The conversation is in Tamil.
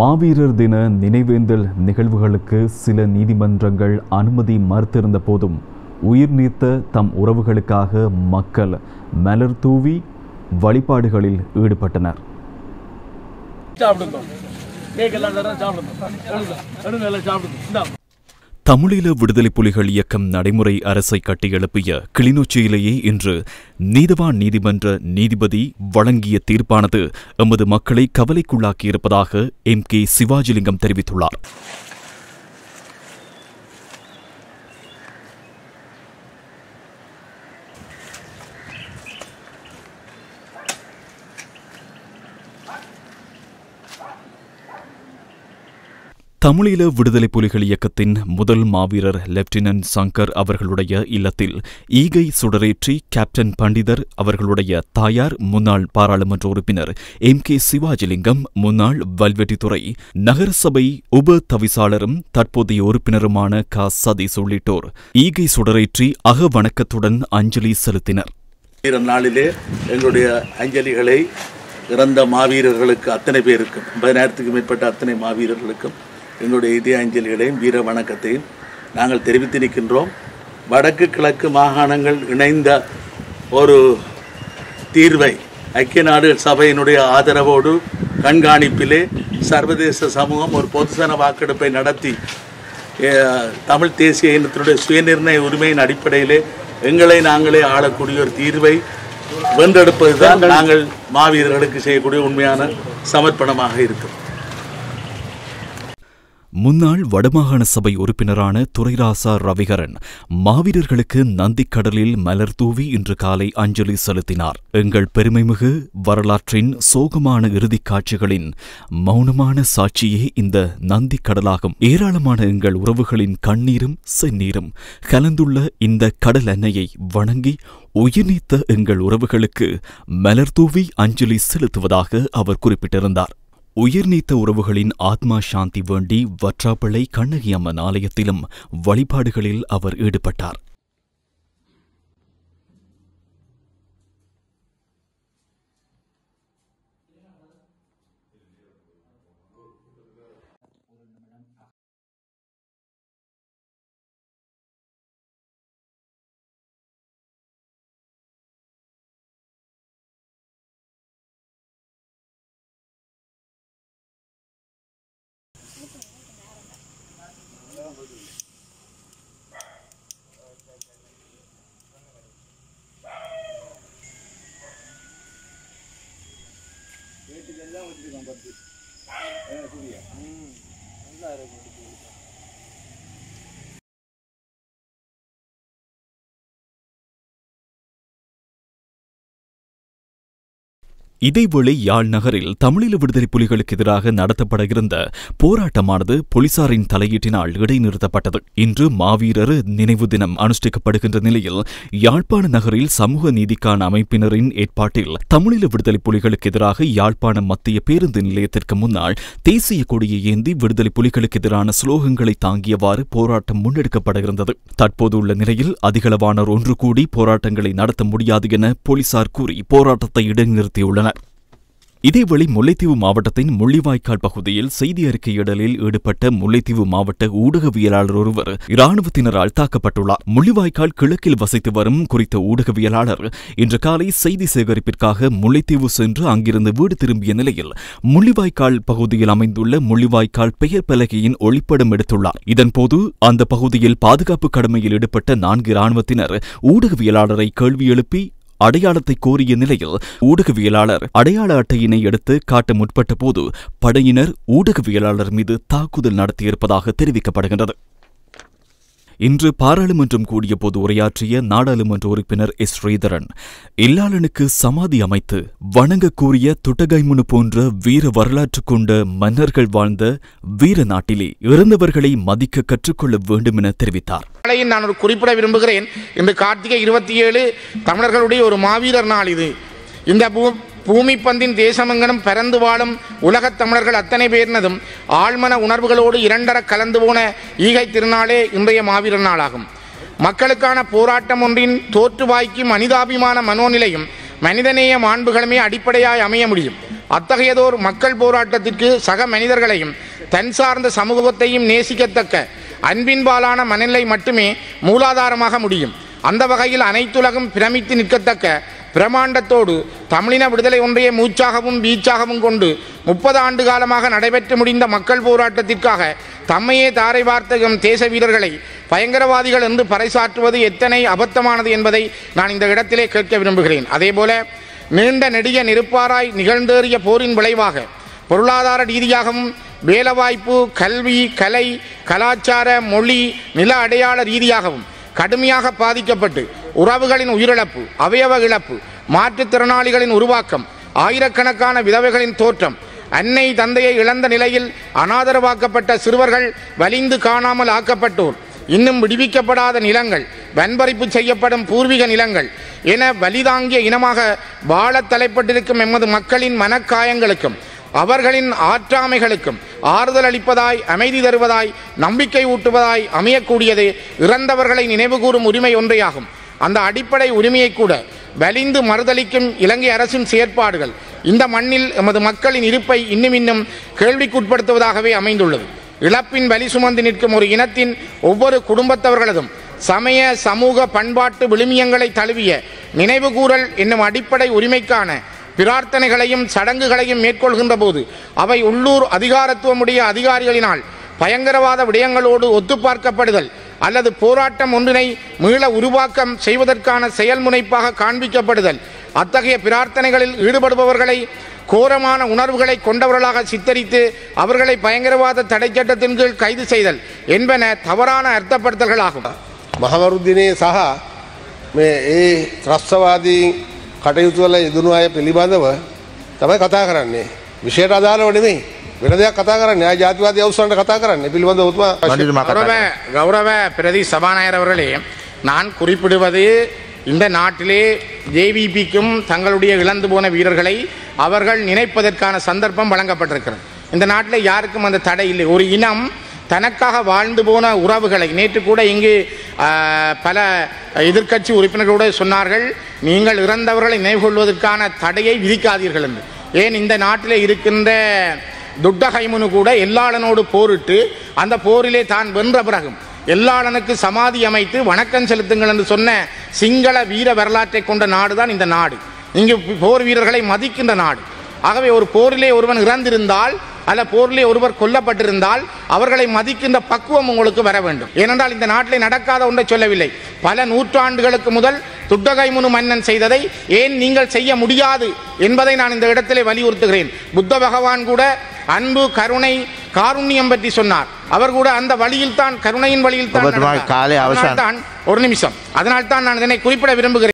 மாவீரர் தின நினைவேந்தல் நிகழ்வுகளுக்கு சில நீதிமன்றங்கள் அனுமதி மறுத்திருந்த போதும் உயிர் நீத்த தம் உறவுகளுக்காக மக்கள் மலர் தூவி வழிபாடுகளில் ஈடுபட்டனர் சாப்பிடுங்க கேக் எல்லாம் தரேன் சாப்பிடுங்க எடுங்க எடுங்க எல்லாம் சாப்பிடுங்க இந்தா தமிழீழ விடுதலை புலிகள் இயக்கம் நடைமுறை அரசை கட்டியெழுப்பிய கிளிநொச்சியிலேயே இன்று நீதவான் நீதிமன்ற நீதிபதி வழங்கிய தீர்ப்பானது எமது மக்களை கவலைக்குள்ளாக்கியிருப்பதாக எம் கே சிவாஜிலிங்கம் தெரிவித்துள்ளார் தமிழீழ விடுதலை புலிகள் இயக்கத்தின் முதல் மாவீரர் லெப்டினன்ட் சங்கர் அவர்களுடைய இல்லத்தில் ஈகை சுடரேற்றி கேப்டன் பண்டிதர் அவர்களுடைய தாயார் முன்னாள் பாராளுமன்ற உறுப்பினர் எம் கே சிவாஜிலிங்கம் முன்னாள் வல்வெட்டித்துறை நகரசபை உப தவிசாளரும் தற்போதைய உறுப்பினருமான க சதீஷ் உள்ளிட்டோர் ஈகை சுடரேற்றி அக வணக்கத்துடன் அஞ்சலி செலுத்தினர் வீரர் நாளிலே எங்களுடைய அஞ்சலிகளை இறந்த மாவீரர்களுக்கு அத்தனை பேருக்கும் பதினாயிரத்துக்கும் மேற்பட்ட அத்தனை மாவீரர்களுக்கும் எங்களுடைய இதய அஞ்சலிகளையும் வீர வணக்கத்தையும் நாங்கள் தெரிவித்து நிற்கின்றோம் வடக்கு கிழக்கு மாகாணங்கள் இணைந்த ஒரு தீர்வை ஐக்கிய நாடுகள் சபையினுடைய ஆதரவோடு கண்காணிப்பிலே சர்வதேச சமூகம் ஒரு பொதுசன வாக்கெடுப்பை நடத்தி அஹ், தமிழ் தேசிய இனத்தினுடைய சுயநிர்ணய உரிமையின் அடிப்படையிலே எங்களை நாங்களே ஆளக்கூடிய ஒரு தீர்வை வென்றெடுப்பதுதான் நாங்கள் மாவீரர்களுக்கு செய்யக்கூடிய உண்மையான சமர்ப்பணமாக இருக்கும் முன்னாள் வடமாகாண சபை உறுப்பினரான துரைராசா ரவிகரன் மாவீரர்களுக்கு நந்திக்கடலில் மலர் தூவி இன்று காலை அஞ்சலி செலுத்தினார் எங்கள் பெருமைமிகு வரலாற்றின் சோகமான இறுதிக் காட்சிகளின் மௌனமான சாட்சியே இந்த நந்திக்கடலாகும் ஏராளமான எங்கள் உறவுகளின் கண்ணீரும் செந்நீரும் கலந்துள்ள இந்த கடல் அன்னையை வணங்கி உயிர்நீத்த எங்கள் உறவுகளுக்கு மலர் தூவி அஞ்சலி செலுத்துவதாக அவர் குறிப்பிட்டிருந்தார் உயிர்நீத்த உறவுகளின் ஆத்மா சாந்தி வேண்டி வற்றாப்பளை கண்ணகி அம்மன் ஆலயத்திலும் வழிபாடுகளில் அவர் ஈடுபட்டார் இதேவேளை யாழ் நகரில் தமிழீழ விடுதலை புலிகளுக்கு எதிராக நடத்தப்பட இருந்த போராட்டமானது போலீசாரின் தலையீட்டினால் இடைநிறுத்தப்பட்டது இன்று மாவீரர் நினைவு தினம் அனுஷ்டிக்கப்படுகின்ற நிலையில் யாழ்ப்பாண நகரில் சமூக நீதிக்கான அமைப்பினரின் ஏற்பாட்டில் தமிழீழ விடுதலை புலிகளுக்கு எதிராக யாழ்ப்பாணம் மத்திய பேருந்து நிலையத்திற்கு முன்னால் தேசிய கொடியை ஏந்தி விடுதலை புலிகளுக்கு எதிரான ஸ்லோகங்களை தாங்கியவாறு போராட்டம் முன்னெடுக்கப்பட இருந்தது தற்போது உள்ள நிலையில் அதிகளவானோர் ஒன்று கூடி போராட்டங்களை நடத்த முடியாது என போலீசார் கூறி போராட்டத்தை இடைநிறுத்தியுள்ளனர் இதேவேளை முல்லைத்தீவு மாவட்டத்தின் முள்ளிவாய்க்கால் பகுதியில் செய்தி அறிக்கையிடலில் ஈடுபட்ட முல்லைத்தீவு மாவட்ட ஊடகவியலாளர் ஒருவர் இராணுவத்தினரால் தாக்கப்பட்டுள்ளார் முள்ளிவாய்க்கால் கிழக்கில் வசித்து வரும் குறித்த ஊடகவியலாளர் இன்று காலை செய்தி சேகரிப்பிற்காக முல்லைத்தீவு சென்று அங்கிருந்து வீடு திரும்பிய நிலையில் முள்ளிவாய்க்கால் பகுதியில் அமைந்துள்ள முள்ளிவாய்க்கால் பெயர் பலகையின் ஒளிப்படம் எடுத்துள்ளார் இதன்போது அந்த பகுதியில் பாதுகாப்பு கடமையில் ஈடுபட்ட நான்கு இராணுவத்தினர் ஊடகவியலாளரை கேள்வி எழுப்பி அடையாளத்தை கோரிய நிலையில் ஊடகவியலாளர் அடையாள அட்டையினை எடுத்து காட்ட முற்பட்ட போது படையினர் ஊடகவியலாளர் மீது தாக்குதல் நடத்தியிருப்பதாக தெரிவிக்கப்படுகின்றது இன்று பாராளுமன்றம் கூடிய போது உரையாற்றிய நாடாளுமன்ற உறுப்பினர் எஸ் ஸ்ரீதரன் இல்லாளனுக்கு சமாதி அமைத்து வணங்க கூறிய துட்டகைமுனு போன்ற வீர வரலாற்று கொண்ட மன்னர்கள் வாழ்ந்த வீர நாட்டிலே இறந்தவர்களை மதிக்க கற்றுக்கொள்ள வேண்டும் என தெரிவித்தார் நாளையும் நான் ஒரு குறிப்பிட விரும்புகிறேன் இன்று கார்த்திகை இருபத்தி ஏழு தமிழர்களுடைய ஒரு மாவீரர் நாள் இது இந்த பூ பூமி பந்தின் தேசமெங்கனும் பரந்து வாழும் உலகத் தமிழர்கள் அத்தனை பேரினதும் ஆழ்மன உணர்வுகளோடு இரண்டர கலந்து போன ஈகை திருநாளே இன்றைய மாவீரர் நாளாகும் மக்களுக்கான போராட்டம் ஒன்றின் தோற்றுவாய்க்கும் மனிதாபிமான மனோநிலையும் மனிதநேய மாண்புகளுமே அடிப்படையாய் அமைய முடியும் அத்தகையதோர் மக்கள் போராட்டத்திற்கு சக மனிதர்களையும் தன் சார்ந்த சமூகத்தையும் நேசிக்கத்தக்க அன்பின்பாலான மனநிலை மட்டுமே மூலாதாரமாக முடியும் அந்த வகையில் அனைத்துலகும் பிரமித்து நிற்கத்தக்க பிரமாண்டத்தோடு தமிழின விடுதலை ஒன்றைய மூச்சாகவும் வீச்சாகவும் கொண்டு முப்பது ஆண்டு காலமாக நடைபெற்று முடிந்த மக்கள் போராட்டத்திற்காக தம்மையே தாரை வார்த்தகம் தேச வீரர்களை பயங்கரவாதிகள் என்று பறைசாற்றுவது எத்தனை அபத்தமானது என்பதை நான் இந்த இடத்திலே கேட்க விரும்புகிறேன் அதேபோல நீண்ட நெடிய நெருப்பாராய் நிகழ்ந்தேறிய போரின் விளைவாக பொருளாதார ரீதியாகவும் வேலைவாய்ப்பு கல்வி கலை கலாச்சார மொழி நில அடையாள ரீதியாகவும் கடுமையாக பாதிக்கப்பட்டு உறவுகளின் உயிரிழப்பு அவயவ இழப்பு மாற்றுத்திறனாளிகளின் உருவாக்கம் ஆயிரக்கணக்கான விதவைகளின் தோற்றம் அன்னை தந்தையை இழந்த நிலையில் அனாதரவாக்கப்பட்ட சிறுவர்கள் வலிந்து காணாமல் ஆக்கப்பட்டோர் இன்னும் விடுவிக்கப்படாத நிலங்கள் வன்பறிப்பு செய்யப்படும் பூர்வீக நிலங்கள் என வலிதாங்கிய இனமாக வாழத் தலைப்பட்டிருக்கும் எமது மக்களின் மனக்காயங்களுக்கும் அவர்களின் ஆற்றாமைகளுக்கும் ஆறுதல் அளிப்பதாய் அமைதி தருவதாய் நம்பிக்கை ஊட்டுவதாய் அமையக்கூடியது இறந்தவர்களை நினைவுகூரும் உரிமை ஒன்றையாகும் அந்த அடிப்படை உரிமையை கூட வலிந்து மறுதளிக்கும் இலங்கை அரசின் செயற்பாடுகள் இந்த மண்ணில் எமது மக்களின் இருப்பை இன்னும் இன்னும் கேள்விக்குட்படுத்துவதாகவே அமைந்துள்ளது இழப்பின் வலி சுமந்து நிற்கும் ஒரு இனத்தின் ஒவ்வொரு குடும்பத்தவர்களதும் சமய சமூக பண்பாட்டு விழுமியங்களை தழுவிய நினைவுகூரல் என்னும் அடிப்படை உரிமைக்கான பிரார்த்தனைகளையும் சடங்குகளையும் மேற்கொள்கின்ற போது அவை உள்ளூர் அதிகாரத்துவமுடைய அதிகாரிகளினால் பயங்கரவாத விடயங்களோடு ஒத்துப்பார்க்கப்படுதல் அல்லது போராட்டம் ஒன்றினை மீள உருவாக்கம் செய்வதற்கான செயல்முனைப்பாக காண்பிக்கப்படுதல் அத்தகைய பிரார்த்தனைகளில் ஈடுபடுபவர்களை கோரமான உணர்வுகளை கொண்டவர்களாக சித்தரித்து அவர்களை பயங்கரவாத தடை சட்டத்தின் கீழ் கைது செய்தல் என்பன தவறான அர்த்தப்படுத்தல்களாகும் මහවරුද්දිනේ සහ මේ ඒ ත්‍රස්්‍රවාදී කටයුතු වල යෙදුණු අය පිළිබඳව තමයි කතා කරන්නේ විෂයට අදාළ වනෙමේ වෙන දෙයක් කතා කරන්න යා ජාතිවාද අවසන්ට කතා කරන්න පිළිබඳ උතුම கௌரவ கௌரவ பிரதி சபாநாயகர் அவர்களே நான் குறிப்பிடுவது இந்த நாட்டிலே ஜேவிபிக்கும் தங்களுடைய இழந்து போன வீரர்களை அவர்கள் நினைப்பதற்கான சந்தர்ப்பம் வழங்கப்பட்டிருக்கிறது இந்த நாட்டில் யாருக்கும் அந்த தடை இல்லை ஒரு இனம் தனக்காக வாழ்ந்து போன உறவுகளை நேற்று கூட இங்கு ஆ, பல எதிர்க்கட்சி உறுப்பினர்களோடு சொன்னார்கள் நீங்கள் இறந்தவர்களை நினைவு கொள்வதற்கான தடையை விதிக்காதீர்கள் என்று ஏன் இந்த நாட்டில் இருக்கின்ற துட்டகைமுனு கூட எல்லாளனோடு போரிட்டு அந்த போரிலே தான் வென்ற பிறகும் எல்லாளனுக்கு சமாதி அமைத்து வணக்கம் செலுத்துங்கள் என்று சொன்ன சிங்கள வீர வரலாற்றை கொண்ட நாடுதான் இந்த நாடு இங்கு போர் வீரர்களை மதிக்கின்ற நாடு ஆகவே ஒரு போரிலே ஒருவன் இறந்திருந்தால் அல்ல போரிலே ஒருவர் கொல்லப்பட்டிருந்தால் அவர்களை மதிக்கின்ற பக்குவம் உங்களுக்கு வர வேண்டும் ஏனென்றால் இந்த நாட்டிலே நடக்காத ஒன்றை சொல்லவில்லை பல நூற்றாண்டுகளுக்கு முதல் துட்டகைமுனு மன்னன் செய்ததை ஏன் நீங்கள் செய்ய முடியாது என்பதை நான் இந்த இடத்திலே வலியுறுத்துகிறேன் புத்த பகவான் கூட அன்பு கருணை காருண்யம் பற்றி சொன்னார் அவர் கூட அந்த வழியில் தான் கருணையின் வழியில் தான் ඔබතුමා நடந்தார். කාලය අවසන්. அதனால்தான் ஒரு நிமிஷம் அதனால் தான் நான் இதனை குறிப்பிட விரும்புகிறேன்